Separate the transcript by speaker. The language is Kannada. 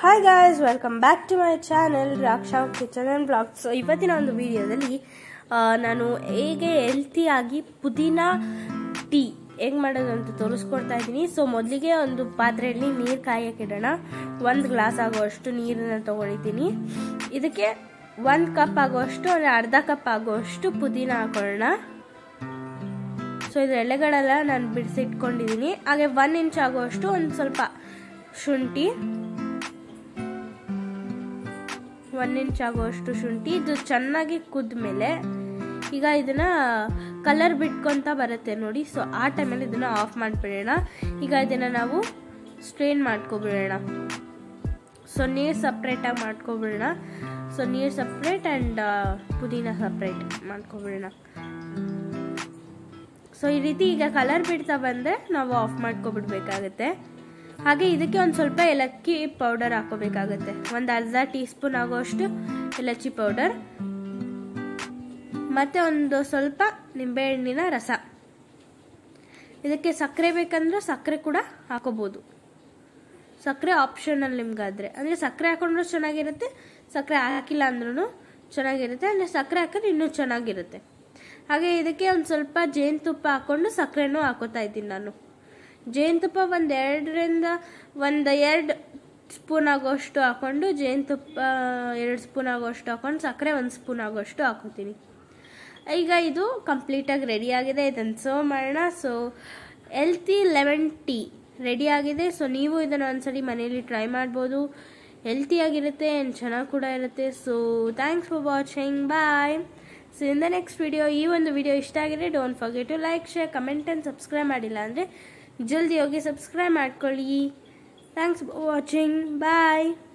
Speaker 1: hi guys welcome back to my channel Raksha kitchen and blogs so ಇವತ್ತಿನ ಒಂದು ವಿಡಿಯೋದಲ್ಲಿ ಆ, ನಾನು ಹೇಗೆ ಹೆಲ್ತಿಯಾಗಿ ಪುದೀನ ಟೀ ಹೇಗೆ ಮಾಡೋದು ಅಂತ ತೋರಿಸ್ಕೊಡ್ತಾ ಇದ್ದೀನಿ ಸೊ ಮೊದಲಿಗೆ ಒಂದು ಪಾತ್ರೆಯಲ್ಲಿ ನೀರು ಕಾಯಕ್ಕೆ ಇಡೋಣ ಒಂದು ಗ್ಲಾಸ್ ಆಗುವಷ್ಟು ನೀರನ್ನು ತೊಗೊಂಡಿದ್ದೀನಿ ಇದಕ್ಕೆ ಒಂದು ಕಪ್ ಆಗುವಷ್ಟು ಅಂದರೆ ಅರ್ಧ ಕಪ್ ಆಗುವಷ್ಟು ಪುದೀನ ಹಾಕೊಳ್ಳೋಣ ಸೊ ಇದ್ರ ಎಲೆಗಳೆಲ್ಲ ನಾನು ಬಿಡಿಸಿಟ್ಕೊಂಡಿದ್ದೀನಿ ಹಾಗೆ ಒನ್ ಇಂಚ್ ಆಗುವಷ್ಟು ಒಂದು ಸ್ವಲ್ಪ ಶುಂಠಿ ಒನ್ ಇಂಚ್ ಆಗುವಷ್ಟು ಶುಂಠಿ ಇದು ಚೆನ್ನಾಗಿ ಕುದ್ಮೇಲೆ ಈಗ ಇದನ್ನ ಕಲರ್ ಬಿಟ್ಕೊಂತ ಬರುತ್ತೆ ನೋಡಿ ಸೊ ಆ ಟೈಮಲ್ಲಿ ಇದನ್ನ ಆಫ್ ಮಾಡಿಬಿಡೋಣ ಈಗ ಇದನ್ನ ನಾವು ಸ್ಟ್ರೈನ್ ಮಾಡ್ಕೊಬಿಡೋಣ ಸೊ ನೀರು ಸಪ್ರೇಟಾಗಿ ಮಾಡ್ಕೊಬಿಡೋಣ ಸೊ ನೀರು ಸಪ್ರೇಟ್ ಆ್ಯಂಡ್ ಪುದೀನ ಸಪ್ರೇಟ್ ಮಾಡ್ಕೊಬಿಡೋಣ ಸೊ ಈ ರೀತಿ ಈಗ ಕಲರ್ ಬಿಡ್ತಾ ಬಂದರೆ ನಾವು ಆಫ್ ಮಾಡ್ಕೊಬಿಡ್ಬೇಕಾಗತ್ತೆ ಹಾಗೆ ಇದಕ್ಕೆ ಒಂದು ಸ್ವಲ್ಪ ಏಲಕ್ಕಿ ಪೌಡರ್ ಹಾಕೋಬೇಕಾಗುತ್ತೆ ಒಂದು ಅರ್ಧ ಟೀ ಸ್ಪೂನ್ ಆಗೋಷ್ಟು ಏಲಕ್ಕಿ ಪೌಡರ್ ಮತ್ತು ಒಂದು ಸ್ವಲ್ಪ ನಿಂಬೆಹಣ್ಣಿನ ರಸ ಇದಕ್ಕೆ ಸಕ್ಕರೆ ಬೇಕಂದ್ರೆ ಸಕ್ಕರೆ ಕೂಡ ಹಾಕೋಬೋದು ಸಕ್ಕರೆ ಆಪ್ಷನಲ್ ನಿಮ್ಗಾದ್ರೆ ಅಂದರೆ ಸಕ್ಕರೆ ಹಾಕೊಂಡ್ರೂ ಚೆನ್ನಾಗಿರುತ್ತೆ ಸಕ್ಕರೆ ಹಾಕಿಲ್ಲ ಅಂದ್ರೂ ಚೆನ್ನಾಗಿರುತ್ತೆ ಅಂದರೆ ಸಕ್ಕರೆ ಹಾಕಿದ್ರೆ ಇನ್ನೂ ಚೆನ್ನಾಗಿರುತ್ತೆ ಹಾಗೆ ಇದಕ್ಕೆ ಒಂದು ಸ್ವಲ್ಪ ಜೇನುತುಪ್ಪ ಹಾಕ್ಕೊಂಡು ಸಕ್ಕರೆನೂ ಹಾಕೋತಾ ಇದ್ದೀನಿ ನಾನು ಜೇನುತುಪ್ಪ ಒಂದು ಎರಡರಿಂದ ಒಂದು ಎರಡು ಸ್ಪೂನ್ ಆಗೋಷ್ಟು ಹಾಕ್ಕೊಂಡು ಜೇನುತುಪ್ಪ ಎರಡು ಸ್ಪೂನ್ ಆಗೋಷ್ಟು ಹಾಕೊಂಡು ಸಕ್ಕರೆ ಒಂದು ಸ್ಪೂನ್ ಆಗೋಷ್ಟು ಹಾಕೋತೀನಿ ಈಗ ಇದು ಕಂಪ್ಲೀಟಾಗಿ ರೆಡಿಯಾಗಿದೆ ಇದನ್ನು ಸರ್ವ್ ಮಾಡೋಣ ಸೊ ಹೆಲ್ತಿ ಲೆಮನ್ ಟೀ ರೆಡಿಯಾಗಿದೆ ಸೊ ನೀವು ಇದನ್ನು ಒಂದ್ಸರಿ ಮನೇಲಿ ಟ್ರೈ ಮಾಡ್ಬೋದು ಹೆಲ್ತಿಯಾಗಿರುತ್ತೆ ಆ್ಯಂಡ್ ಚೆನ್ನಾಗಿ ಕೂಡ ಇರುತ್ತೆ so thanks for watching bye so in the next video ಈ ಒಂದು ವಿಡಿಯೋ ಇಷ್ಟ ಆಗಿದೆ don't forget to like share comment and subscribe ಮಾಡಿಲ್ಲ ಅಂದರೆ ಜಲ್ದಿ ಹೋಗಿ ಸಬ್ಸ್ಕ್ರೈಬ್ ಮಾಡ್ಕೊಳ್ಳಿ ಥ್ಯಾಂಕ್ಸ್ ಫಾರ್ ವಾಚಿಂಗ್ ಬಾಯ್